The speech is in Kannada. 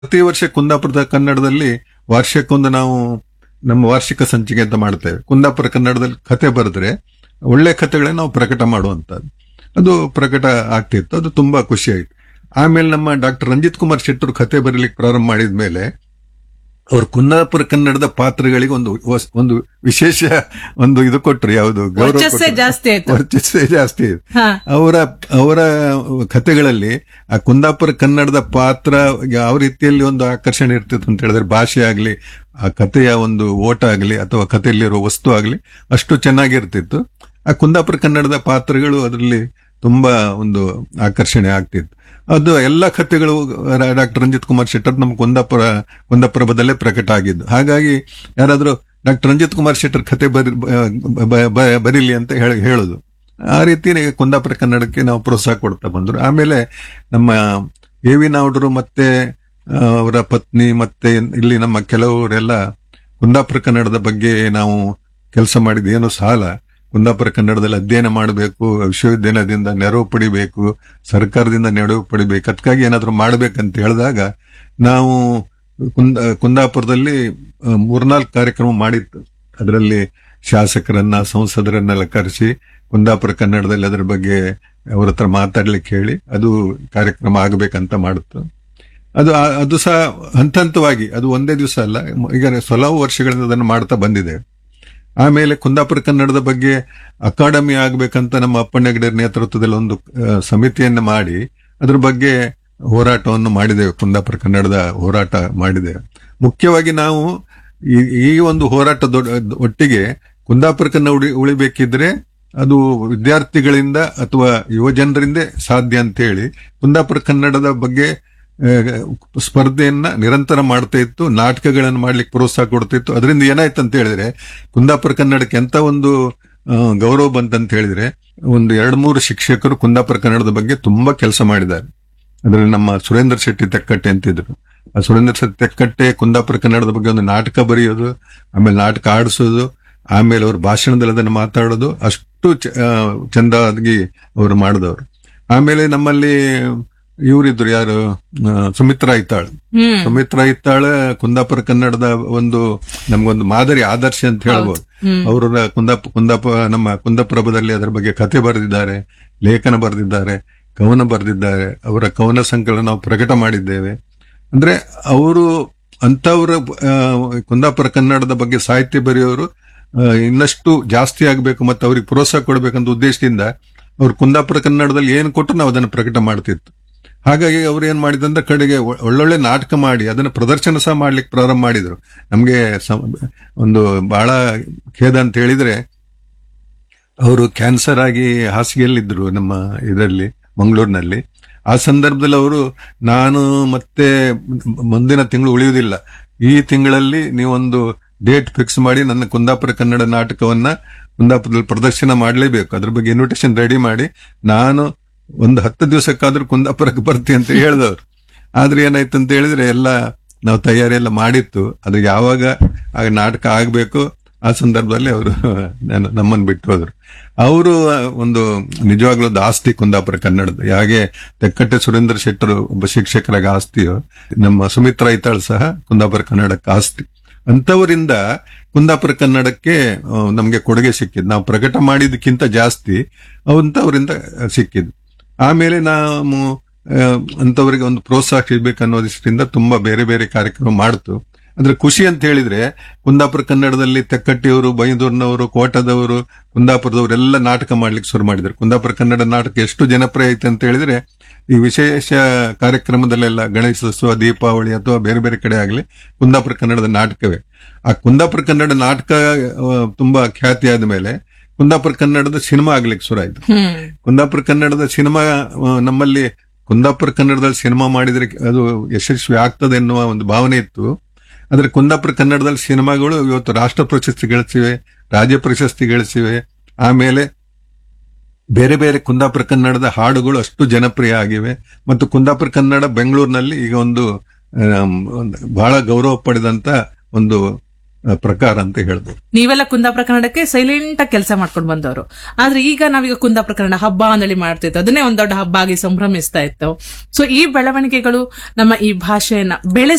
ಪ್ರತಿ ವರ್ಷ ಕುಂದಾಪುರದ ಕನ್ನಡದಲ್ಲಿ ವಾರ್ಷಿಕೊಂದು ನಾವು ನಮ್ಮ ವಾರ್ಷಿಕ ಸಂಚಿಕೆ ಅಂತ ಮಾಡ್ತೇವೆ ಕುಂದಾಪುರ ಕನ್ನಡದಲ್ಲಿ ಕತೆ ಬರೆದ್ರೆ ಒಳ್ಳೆ ಕಥೆಗಳನ್ನ ನಾವು ಪ್ರಕಟ ಮಾಡುವಂತದ್ದು ಅದು ಪ್ರಕಟ ಆಗ್ತಿತ್ತು ಅದು ತುಂಬಾ ಖುಷಿ ಆಯ್ತು ಆಮೇಲೆ ನಮ್ಮ ಡಾಕ್ಟರ್ ರಂಜಿತ್ ಕುಮಾರ್ ಶೆಟ್ಟರು ಕತೆ ಬರೀಲಿಕ್ಕೆ ಪ್ರಾರಂಭ ಮಾಡಿದ ಮೇಲೆ ಅವ್ರು ಕುಂದಾಪುರ ಕನ್ನಡದ ಪಾತ್ರಗಳಿಗೆ ಒಂದು ಹೊಸ- ಒಂದು ವಿಶೇಷ ಒಂದು ಇದು ಕೊಟ್ರು ಯಾವುದು ಗೌರವ ವರ್ಚಸ್ಸೇ ಕೊಟ್ರು. ಜಾಸ್ತಿ ಆಯ್ತು. ವರ್ಚಸ್ಸೇ ಜಾಸ್ತಿ ಆಯ್ತು ಹಾ. ಅವರ ಅವರ ಕಥೆಗಳಲ್ಲಿ ಆ ಕುಂದಾಪುರ ಕನ್ನಡದ ಪಾತ್ರ ಯಾವ ರೀತಿಯಲ್ಲಿ ಒಂದು ಆಕರ್ಷಣೆ ಇರ್ತಿತ್ತು ಅಂತ ಹೇಳಿದ್ರೆ ಭಾಷೆ ಆಗ್ಲಿ ಆ ಕಥೆಯ ಒಂದು ಓಟ ಆಗ್ಲಿ ಅಥವಾ ಕಥೆಯಲ್ಲಿರೋ ವಸ್ತು ಆಗ್ಲಿ ಅಷ್ಟು ಚೆನ್ನಾಗಿರ್ತಿತ್ತು ಆ ಕುಂದಾಪುರ ಕನ್ನಡದ ಪಾತ್ರಗಳು ಅದರಲ್ಲಿ ತುಂಬಾ ಒಂದು ಆಕರ್ಷಣೆ ಆಗ್ತಿತ್ತು ಅದು ಎಲ್ಲ ಕಥೆಗಳು ಡಾಕ್ಟರ್ ರಂಜಿತ್ ಕುಮಾರ್ ಶೆಟ್ಟರ್ ನಮ್ಮ ಕುಂದಾಪುರ ಕುಂದಾಪುರದಲ್ಲೇ ಪ್ರಕಟ ಆಗಿದ್ದು ಹಾಗಾಗಿ ಯಾರಾದ್ರೂ ಡಾಕ್ಟರ್ ರಂಜಿತ್ ಕುಮಾರ್ ಶೆಟ್ಟರ್ ಕತೆ ಬರಿ ಬ- ಬ- ಬ- ಬರೀಲಿ ಅಂತ ಹೇಳಿ ಹೇಳೋದು ಆ ರೀತಿ ಕುಂದಾಪುರ ಕನ್ನಡಕ್ಕೆ ನಾವು ಪ್ರೋತ್ಸಾಹ ಕೊಡ್ತಾ ಬಂದ್ರು ಆಮೇಲೆ ನಮ್ಮ ಎ ವಿ ನಾವುಡರು ಮತ್ತೆ ಆ, ಅವರ ಪತ್ನಿ ಮತ್ತೆ ಇಲ್ಲಿ ನಮ್ಮ ಕೆಲವರೆಲ್ಲ ಕುಂದಾಪುರ ಕನ್ನಡದ ಬಗ್ಗೆ ನಾವು ಕೆಲಸ ಮಾಡಿದ ಏನು ಸಾಲ ಕುಂದಾಪುರ ಕನ್ನಡದಲ್ಲಿ ಅಧ್ಯಯನ ಮಾಡಬೇಕು ವಿಶ್ವವಿದ್ಯಾಲಯದಿಂದ ನೆರವು ಪಡಿಬೇಕು ಸರ್ಕಾರದಿಂದ ನೆರವು ಪಡಿಬೇಕು ಅದಕ್ಕಾಗಿ ಏನಾದ್ರು ಮಾಡ್ಬೇಕಂತ ಹೇಳಿದಾಗ ನಾವು ಕುಂದ ಕುಂದಾಪುರದಲ್ಲಿ ಆ, ಮೂರ್ನಾಲ್ಕು ಕಾರ್ಯಕ್ರಮ ಮಾಡಿತ್ತು ಅದರಲ್ಲಿ ಶಾಸಕರನ್ನ ಸಂಸದರನ್ನೆಲ್ಲ ಕರೆಸಿ ಕುಂದಾಪುರ ಕನ್ನಡದಲ್ಲಿ ಅದರ ಬಗ್ಗೆ ಅವ್ರ ಹತ್ರ ಮಾತಾಡ್ಲಿಕ್ಕೆ ಹೇಳಿ ಅದು ಕಾರ್ಯಕ್ರಮ ಆಗಬೇಕಂತ ಮಾಡಿತ್ತು ಅದು ಆ- ಅದು ಸಹ ಹಂತ ಹಂತವಾಗಿ ಅದು ಒಂದೇ ದಿವಸ ಅಲ್ಲ ಈಗ ಹಲವು ವರ್ಷಗಳಿಂದ ಅದನ್ನು ಮಾಡ್ತಾ ಬಂದಿದೆ ಆಮೇಲೆ ಕುಂದಾಪುರ ಕನ್ನಡದ ಬಗ್ಗೆ ಅಕಾಡೆಮಿ ಆಗ್ಬೇಕಂತ ನಮ್ಮ ಅಪ್ಪಣ್ಣಗಡರ ನೇತೃತ್ವದಲ್ಲಿ ಒಂದು ಆ, ಸಮಿತಿಯನ್ನ ಮಾಡಿ ಅದ್ರ ಬಗ್ಗೆ ಹೋರಾಟವನ್ನು ಮಾಡಿದ್ದೇವೆ ಕುಂದಾಪುರ ಕನ್ನಡದ ಹೋರಾಟ ಮಾಡಿದ್ದೇವೆ ಮುಖ್ಯವಾಗಿ ನಾವು ಈ ಈ ಒಂದು ಹೋರಾಟದ ಒಟ್ಟಿಗೆ ಕುಂದಾಪುರ ಕನ್ನಡ ಉಳಿ ಉಳಿಬೇಕಿದ್ರೆ ಅದು ವಿದ್ಯಾರ್ಥಿಗಳಿಂದ ಅಥವಾ ಯುವಜನರಿಂದ ಸಾಧ್ಯ ಅಂತ ಹೇಳಿ ಕುಂದಾಪುರ ಕನ್ನಡದ ಬಗ್ಗೆ ಆ, ಸ್ಪರ್ಧೆಯನ್ನ ನಿರಂತರ ಮಾಡ್ತಾ ಇತ್ತು ನಾಟಕಗಳನ್ನು ಮಾಡ್ಲಿಕ್ಕೆ ಪ್ರೋತ್ಸಾಹ ಕೊಡ್ತಾ ಇತ್ತು ಅದರಿಂದ ಏನಾಯ್ತು ಅಂತ ಹೇಳಿದ್ರೆ ಕುಂದಾಪುರ ಕನ್ನಡಕ್ಕೆ ಎಂತ ಒಂದು ಆ, ಗೌರವ ಬಂತಂತ ಹೇಳಿದ್ರೆ ಒಂದು ಎರಡ್ ಮೂರು ಶಿಕ್ಷಕರು ಕುಂದಾಪುರ ಕನ್ನಡದ ಬಗ್ಗೆ ತುಂಬಾ ಕೆಲಸ ಮಾಡಿದ್ದಾರೆ ಅದರಲ್ಲಿ ನಮ್ಮ ಸುರೇಂದ್ರ ಶೆಟ್ಟಿ ತೆಕ್ಕಟ್ಟೆ ಅಂತಿದ್ರು ಆ ಸುರೇಂದ್ರ ಶೆಟ್ಟಿ ತೆಕ್ಕಟ್ಟೆ ಕುಂದಾಪುರ ಕನ್ನಡದ ಬಗ್ಗೆ ಒಂದು ನಾಟಕ ಬರೆಯೋದು ಆಮೇಲೆ ನಾಟಕ ಆಡಿಸೋದು ಆಮೇಲೆ ಅವ್ರ ಭಾಷಣದಲ್ಲಿ ಅದನ್ನು ಮಾತಾಡೋದು ಅಷ್ಟು ಚ- ಆ, ಚಂದಾಗಿ ಅವರು ಮಾಡಿದವರು ಆಮೇಲೆ ನಮ್ಮಲ್ಲಿ ಇವರಿದ್ರು ಯಾರು ಆ, ಸುಮಿತ್ರಾ ಇತ್ತಾಳ್ ಹ್ಮ್ ಸುಮಿತ್ರಾ ಇತ್ತಾಳ ಕುಂದಾಪುರ ಕನ್ನಡದ ಒಂದು ನಮ್ಗೊಂದು ಮಾದರಿ ಆದರ್ಶ ಅಂತ ಹೇಳ್ಬೋದು ಹ್ಮ್. ಅವರು ಕುಂದಾಪ ಕುಂದಾಪ ನಮ್ಮ ಕುಂದಪ್ರಭದಲ್ಲಿ ಅದರ ಬಗ್ಗೆ ಕತೆ ಬರೆದಿದ್ದಾರೆ ಲೇಖನ ಬರೆದಿದ್ದಾರೆ ಕವನ ಬರೆದಿದ್ದಾರೆ ಅವರ ಕವನ ಸಂಕಲನ ನಾವು ಪ್ರಕಟ ಮಾಡಿದ್ದೇವೆ ಅಂದ್ರೆ ಅವರು ಅಂತವ್ರ ಆ, ಕುಂದಾಪುರ ಕನ್ನಡದ ಬಗ್ಗೆ ಸಾಹಿತ್ಯ ಬರೆಯೋರು ಆ, ಇನ್ನಷ್ಟು ಜಾಸ್ತಿ ಆಗಬೇಕು ಮತ್ತು ಅವ್ರಿಗೆ ಪ್ರೋತ್ಸಾಹ ಕೊಡಬೇಕಂತ ಉದ್ದೇಶದಿಂದ ಅವ್ರು ಕುಂದಾಪುರ ಕನ್ನಡದಲ್ಲಿ ಏನು ಕೊಟ್ಟರು ನಾವು ಅದನ್ನು ಪ್ರಕಟ ಮಾಡ್ತಿತ್ತು ಹಾಗಾಗಿ ಅವ್ರು ಏನ್ ಮಾಡಿದಂದ್ರೆ ಕಡೆಗೆ ಒ- ಒಳ್ಳೊಳ್ಳೆ ನಾಟಕ ಮಾಡಿ ಅದನ್ನ ಪ್ರದರ್ಶನ ಸಹ ಮಾಡ್ಲಿಕ್ಕೆ ಪ್ರಾರಂಭ ಮಾಡಿದ್ರು ನಮ್ಗೆ ಸಮ- ಒಂದು ಬಹಳ ಖೇದ ಅಂತ ಹೇಳಿದ್ರೆ ಅವರು ಕ್ಯಾನ್ಸರ್ ಆಗಿ ಹಾಸಿಗೆಯಲ್ಲಿದ್ರು ನಮ್ಮ ಇದರಲ್ಲಿ ಮಂಗಳೂರಿನಲ್ಲಿ ಆ ಸಂದರ್ಭದಲ್ಲಿ ಅವರು ನಾನು ಮತ್ತೆ ಮುಂದಿನ ತಿಂಗಳು ಉಳಿಯುವುದಿಲ್ಲ ಈ ತಿಂಗಳಲ್ಲಿ ನೀವೊಂದು ಡೇಟ್ ಫಿಕ್ಸ್ ಮಾಡಿ ನನ್ನ ಕುಂದಾಪುರ ಕನ್ನಡ ನಾಟಕವನ್ನ ಕುಂದಾಪುರದಲ್ಲಿ ಪ್ರದರ್ಶನ ಮಾಡಲೇಬೇಕು ಅದ್ರ ಬಗ್ಗೆ ಇನ್ವಿಟೇಷನ್ ರೆಡಿ ಮಾಡಿ ನಾನು ಒಂದು ಹತ್ತು ದಿವಸಕ್ಕಾದ್ರೂ ಕುಂದಾಪುರಕ್ಕೆ ಬರ್ತೀನಿ ಅಂತ ಹೇಳಿದವರು ಆದ್ರೆ ಏನಾಯ್ತು ಅಂತ ಹೇಳಿದ್ರೆ ಎಲ್ಲ ನಾವು ತಯಾರಿ ಎಲ್ಲ ಮಾಡಿತ್ತು ಅದು ಯಾವಾಗ ಆ ನಾಟಕ ಆಗ್ಬೇಕು ಆ ಸಂದರ್ಭದಲ್ಲಿ ಅವರು ನಮ್ಮನ್ನು ಬಿಟ್ಟು ಹೋದ್ರು ಅವರು ಒಂದು ನಿಜವಾಗ್ಲೂ ಒಂದು ಆಸ್ತಿ ಕುಂದಾಪುರ ಕನ್ನಡದ ಹಾಗೆ ತೆಕ್ಕಟ್ಟೆ ಸುರೇಂದ್ರ ಶೆಟ್ಟರು ಒಬ್ಬ ಶಿಕ್ಷಕರಾಗ ಆಸ್ತಿಯೋ ನಮ್ಮ ಸುಮಿತ್ರಾ ಐತಾಳ್ ಸಹ ಕುಂದಾಪುರ ಕನ್ನಡಕ್ಕೆ ಆಸ್ತಿ ಅಂತವರಿಂದ ಕುಂದಾಪುರ ಕನ್ನಡಕ್ಕೆ ಆ, ನಮ್ಗೆ ಕೊಡುಗೆ ಸಿಕ್ಕಿದ್ದು ನಾವು ಪ್ರಕಟ ಮಾಡಿದ್ದಕ್ಕಿಂತ ಜಾಸ್ತಿ ಅಂತವರಿಂದ ಸಿಕ್ಕಿದ್ದು ಆಮೇಲೆ ನಾವು ಆ, ಅಂತವರಿಗೆ ಒಂದು ಪ್ರೋತ್ಸಾಹ ಸಿಗ್ಬೇಕು ಅನ್ನೋದರಿಂದ ತುಂಬಾ ಬೇರೆ ಬೇರೆ ಕಾರ್ಯಕ್ರಮ ಮಾಡ್ತು ಅಂದ್ರೆ ಖುಷಿ ಅಂತ ಹೇಳಿದ್ರೆ ಕುಂದಾಪುರ ಕನ್ನಡದಲ್ಲಿ ತೆಕ್ಕಟ್ಟಿಯವರು ಬೈಂದೂರಿನವರು ಕೋಟದವರು ಕುಂದಾಪುರದವರೆಲ್ಲ ನಾಟಕ ಮಾಡ್ಲಿಕ್ಕೆ ಶುರು ಮಾಡಿದ್ರು ಕುಂದಾಪುರ ಕನ್ನಡ ನಾಟಕ ಎಷ್ಟು ಜನಪ್ರಿಯ ಐತೆ ಅಂತ ಹೇಳಿದ್ರೆ ಈ ವಿಶೇಷ ಕಾರ್ಯಕ್ರಮದಲ್ಲೆಲ್ಲ ಗಣೇಶೋತ್ಸವ ದೀಪಾವಳಿ ಅಥವಾ ಬೇರೆ ಬೇರೆ ಕಡೆ ಆಗಲಿ ಕುಂದಾಪುರ ಕನ್ನಡದ ನಾಟಕವೇ ಆ ಕುಂದಾಪುರ ಕನ್ನಡ ನಾಟಕ ಆ, ತುಂಬಾ ಖ್ಯಾತಿ ಆದ ಮೇಲೆ ಕುಂದಾಪುರ ಕನ್ನಡದ ಸಿನಿಮಾ ಆಗ್ಲಿಕ್ಕೆ ಶುರು ಆಯ್ತು ಹ್ಮ್ ಕುಂದಾಪುರ ಕನ್ನಡದ ಸಿನಿಮಾ ಆ, ನಮ್ಮಲ್ಲಿ ಕುಂದಾಪುರ ಕನ್ನಡದಲ್ಲಿ ಸಿನಿಮಾ ಮಾಡಿದ್ರೆ ಅದು ಯಶಸ್ವಿ ಆಗ್ತದೆ ಎನ್ನುವ ಒಂದು ಭಾವನೆ ಇತ್ತು ಆದ್ರೆ ಕುಂದಾಪುರ ಕನ್ನಡದಲ್ಲಿ ಸಿನಿಮಾಗಳು ಇವತ್ತು ರಾಷ್ಟ್ರ ಪ್ರಶಸ್ತಿ ಗಳಿಸಿವೆ ರಾಜ್ಯ ಪ್ರಶಸ್ತಿ ಗಳಿಸಿವೆ ಆಮೇಲೆ ಬೇರೆ ಬೇರೆ ಕುಂದಾಪುರ ಕನ್ನಡದ ಹಾಡುಗಳು ಅಷ್ಟು ಜನಪ್ರಿಯ ಆಗಿವೆ ಮತ್ತು ಕುಂದಾಪುರ ಕನ್ನಡ ಬೆಂಗಳೂರಿನಲ್ಲಿ ಈಗ ಒಂದು ಆಮ್, ಒಂದು ಬಹಳ ಗೌರವ ಪಡೆದಂತ ಒಂದು ಆ, ಪ್ರಕಾರ ಅಂತ ಹೇಳ್ಬೋದು ನೀವೆಲ್ಲ ಕುಂದಾಪುರ ಕನ್ನಡಕ್ಕೆ ಸೈಲೆಂಟ್ ಆಗಿ ಕೆಲಸ ಮಾಡ್ಕೊಂಡು ಬಂದವರು ಆದ್ರೆ ಈಗ ನಾವೀಗ ಕುಂದಾಪುರ ಕನ್ನಡ ಹಬ್ಬ ಅಂದೇಳಿ ಮಾಡ್ತಿತ್ತು ಅದನ್ನೇ ಒಂದ್ ದೊಡ್ಡ ಹಬ್ಬ ಆಗಿ ಸಂಭ್ರಮಿಸ್ತಾ ಇತ್ತು ಸೊ ಈ ಬೆಳವಣಿಗೆಗಳು ನಮ್ಮ ಈ ಭಾಷೆಯನ್ನ ಬೆಳೆಸಿ